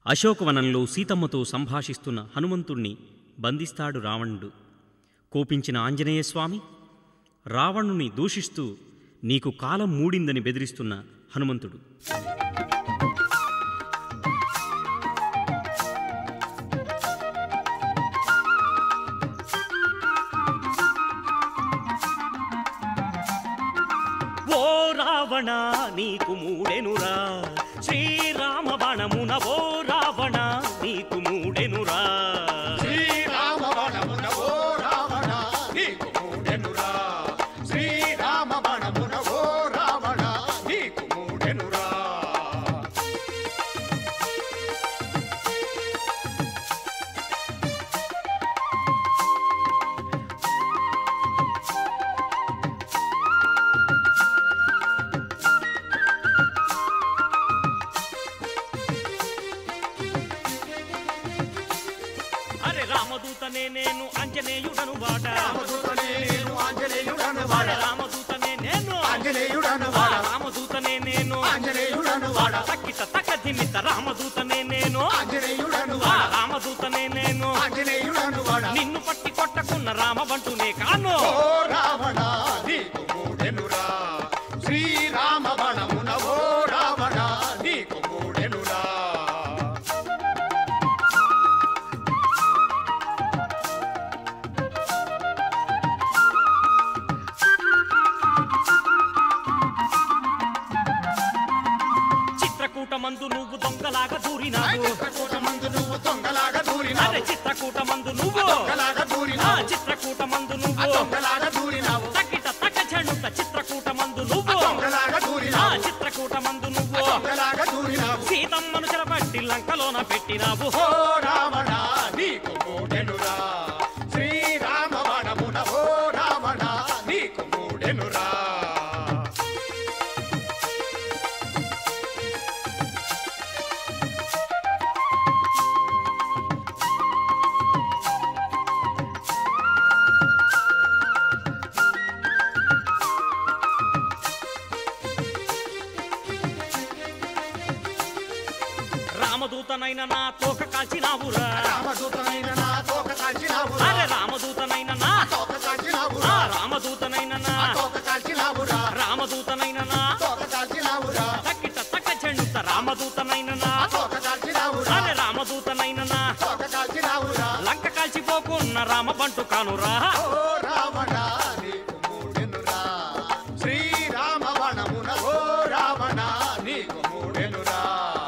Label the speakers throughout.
Speaker 1: అశోకవనంలో సీతమ్మతో సంభాషిస్తున్న హనుమంతుణ్ణి బంధిస్తాడు రావణుడు కోపించిన ఆంజనేయస్వామి రావణుని దూషిస్తూ నీకు కాలం మూడిందని బెదిరిస్తున్న హనుమంతుడు ఓ రావణ నీకు మూడెనురా శ్రీరామ బాణమున ఓ రావణ నీకు మూడెనురా
Speaker 2: శ్రీరామ వనమున ఓ రావణ నీకు మూడెనురా శ్రీరామ వనమున ఓ రావణ నీకు మూడెనురా
Speaker 1: అరే రామదూతనే నేను అంజనేయుడను వాడ
Speaker 2: రామదూతనే నేను ఆంజనేయుడను
Speaker 1: అరే
Speaker 2: వాడ
Speaker 1: రామదూతనే నేను
Speaker 2: ఆంజనేయుడను
Speaker 1: ఆ
Speaker 2: వాడ
Speaker 1: రామదూతనే నేను
Speaker 2: ఆంజనేయుడను వాడ
Speaker 1: తక్కిట తక్క ధిమిత రామదూతనే నేను
Speaker 2: ఆంజనేయుడను
Speaker 1: ఆ
Speaker 2: వాడ
Speaker 1: రామదూతనే నేను
Speaker 2: ఆంజనేయుడను వాడ
Speaker 1: నిన్ను పట్టి కొట్టకున్న రామబంటునే కాను
Speaker 2: ఓ రావణ నీకు మూడెనురా శ్రీరామ వనమున ఓ రావణ నీకు మూడెనురా
Speaker 1: చిత్రకూట మందు నువ్వు దొంగలాగా దూరినావు
Speaker 2: చిత్రకూట మందు నువ్వు దొంగలాగా
Speaker 1: అరే
Speaker 2: దూరినావు
Speaker 1: చిత్రకూట మందు నువ్వు
Speaker 2: దొంగలాగా
Speaker 1: ఆ
Speaker 2: దూరినావు
Speaker 1: చిత్రకూట మందు
Speaker 2: ఆ
Speaker 1: నువ్వు
Speaker 2: దొంగలాగా దూరినావు
Speaker 1: తక్కిట తక్క చెడుత చిత్రకూట మందు
Speaker 2: ఆ
Speaker 1: నువ్వు
Speaker 2: దొంగలాగా
Speaker 1: ఆ
Speaker 2: దూరినావు
Speaker 1: చిత్రకూట మందు
Speaker 2: ఆ
Speaker 1: నువ్వు
Speaker 2: దొంగలాగా దూరినావు
Speaker 1: సీతమ్మను చెరబట్టి లంకలోన పెట్టినావు
Speaker 2: ఓ రావణ నీకు మూడెనురా శ్రీరామ వనమున ఓ రావణ నీకు మూడెనురా
Speaker 1: రామదూతనైన నా తోక కాల్చినావురా
Speaker 2: రామదూతనైన నా తోక కాల్చినావురా
Speaker 1: అరే రామదూతనైన నా
Speaker 2: తోక
Speaker 1: ఆ
Speaker 2: కాల్చినావురా
Speaker 1: రామదూతనైన నా
Speaker 2: తోక కాల్చినావురా
Speaker 1: రామదూతనైన నా
Speaker 2: తోక కాల్చినావురా
Speaker 1: తక్కిట తక్క చెండుత రామదూతనైన నా
Speaker 2: తోక కాల్చినావురా
Speaker 1: అరే రామదూతనైన నా
Speaker 2: తోక కాల్చినావురా
Speaker 1: లంక కాల్చిపోకున్న రామబంటు కానురా
Speaker 2: ఓ రావణ నీకు మూడెనురా శ్రీరామ వనమున ఓ రావణ నీకు మూడెనురా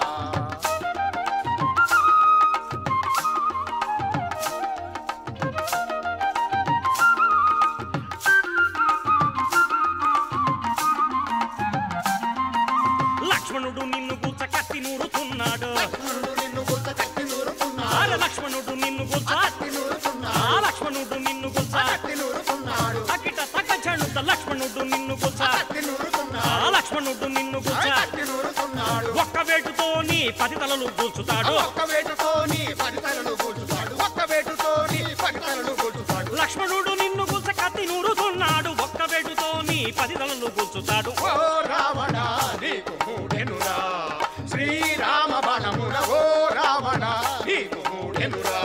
Speaker 1: లక్ష్మణుడు నిన్ను గుచ్చ కత్తి నూరుతున్నాడు
Speaker 2: లక్ష్మణుడు నిన్ను గుర్త కట్టి నూరుతున్నాడు
Speaker 1: అరే లక్ష్మణుడు నిన్ను గుచ్చ
Speaker 2: కట్టి నూరుతున్నాడు
Speaker 1: ఆ లక్ష్మణుడు నిన్ను గుచ్చ
Speaker 2: కట్టి నూరుతున్నాడు
Speaker 1: తక్కిట తక్క చెండుత లక్ష్మణుడు నిన్ను గుచ్చ
Speaker 2: కట్టి
Speaker 1: ఆ
Speaker 2: నూరుతున్నాడు
Speaker 1: లక్ష్మణుడు నిన్ను గుచ్చ
Speaker 2: కట్టి నూరుతున్నాడు
Speaker 1: ఒక్క వేటుతో నీ పది తలలు కూల్చుతాడు
Speaker 2: ఒక్క వేటుతో నీ పడితలను కూర్చుతాడు ఒక్క వేటుతో నీ పడితలను కూర్చుతాడు
Speaker 1: లక్ష్మణుడు నిన్ను గుచ్చ కత్తి నూరుతున్నాడు ఒక్క వేటుతో నీ పది తలలు కూల్చుతాడు
Speaker 2: ఓ రావణ నీకు మూడెనురా శ్రీరామ బణమున ఓ రావణ నీకు మూడెనురా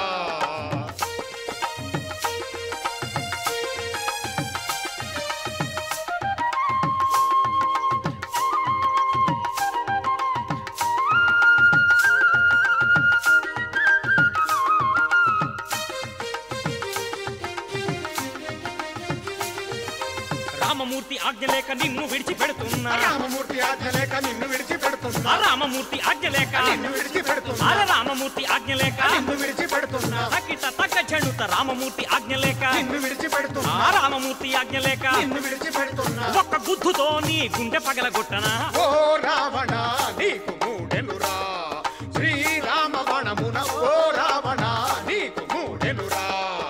Speaker 1: రామమూర్తి ఆజ్ఞ లేక నిన్ను విడిచిపెడుతున్నా
Speaker 2: రామమూర్తి ఆజ్ఞ లేక నిన్ను
Speaker 1: ఆ
Speaker 2: విడిచిపెడుతున్నా
Speaker 1: రామమూర్తి ఆజ్ఞ లేక
Speaker 2: నిన్ను విడిచిపెడుతున్నా
Speaker 1: అరే రామమూర్తి ఆజ్ఞ లేక
Speaker 2: నిన్ను విడిచిపెడుతున్నా
Speaker 1: తక్కిట తక్క చెడుత రామమూర్తి ఆజ్ఞ లేక
Speaker 2: నిన్ను విడిచిపెడుతున్నా
Speaker 1: ఆ రామమూర్తి ఆజ్ఞ లేక
Speaker 2: నిన్ను విడిచిపెడుతున్నా
Speaker 1: ఒక్క గుద్దుతో నీ గుండె పగలగొట్టనా
Speaker 2: ఓ రావణ నీకు మూడెనురా శ్రీరామ వనమున ఓ రావణ నీకు మూడెనురా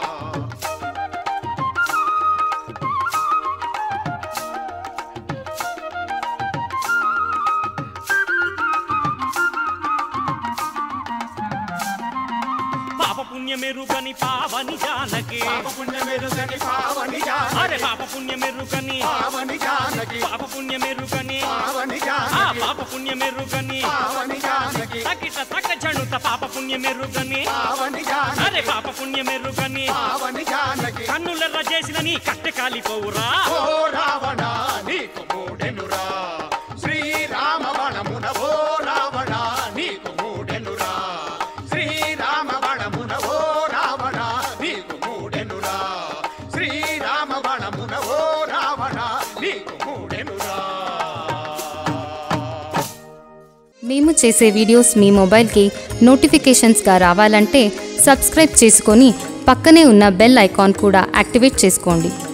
Speaker 1: పాప పుణ్యమెరుగని పావని జానకి
Speaker 2: పాప పుణ్యమెరుగని పావని
Speaker 1: అరే
Speaker 2: జానకి
Speaker 1: పాప పుణ్యమెరుగని
Speaker 2: పావని జానకి
Speaker 1: పాప పుణ్యమెరుగని
Speaker 2: పావని
Speaker 1: ఆ
Speaker 2: జానకి
Speaker 1: పాప పుణ్యమెరుగని
Speaker 2: పావని జానకి
Speaker 1: తకిట సకజనుత పాప పుణ్యమెరుగని
Speaker 2: పావని జానకి
Speaker 1: అరే పాప పుణ్యమెరుగని
Speaker 2: పావని జానకి
Speaker 1: కన్నులెర్ర చేసిన నీ కట్టె కాలిపోవురా
Speaker 2: ఓ రావణ నీకు మూడెనురా శ్రీరామ వనమున ఓ రావణ నీకు మూడెనురా శ్రీరామ వనమున ఓ రావణ నీకు మూడెనురా శ్రీరామ వనమున ఓ రావణ నీకు మూడెనురా
Speaker 3: మేము చేసే వీడియోస్ మీ మొబైల్కి నోటిఫికేషన్స్గా రావాలంటే సబ్స్క్రైబ్ చేసుకొని పక్కనే ఉన్న బెల్ ఐకాన్ కూడా యాక్టివేట్ చేసుకోండి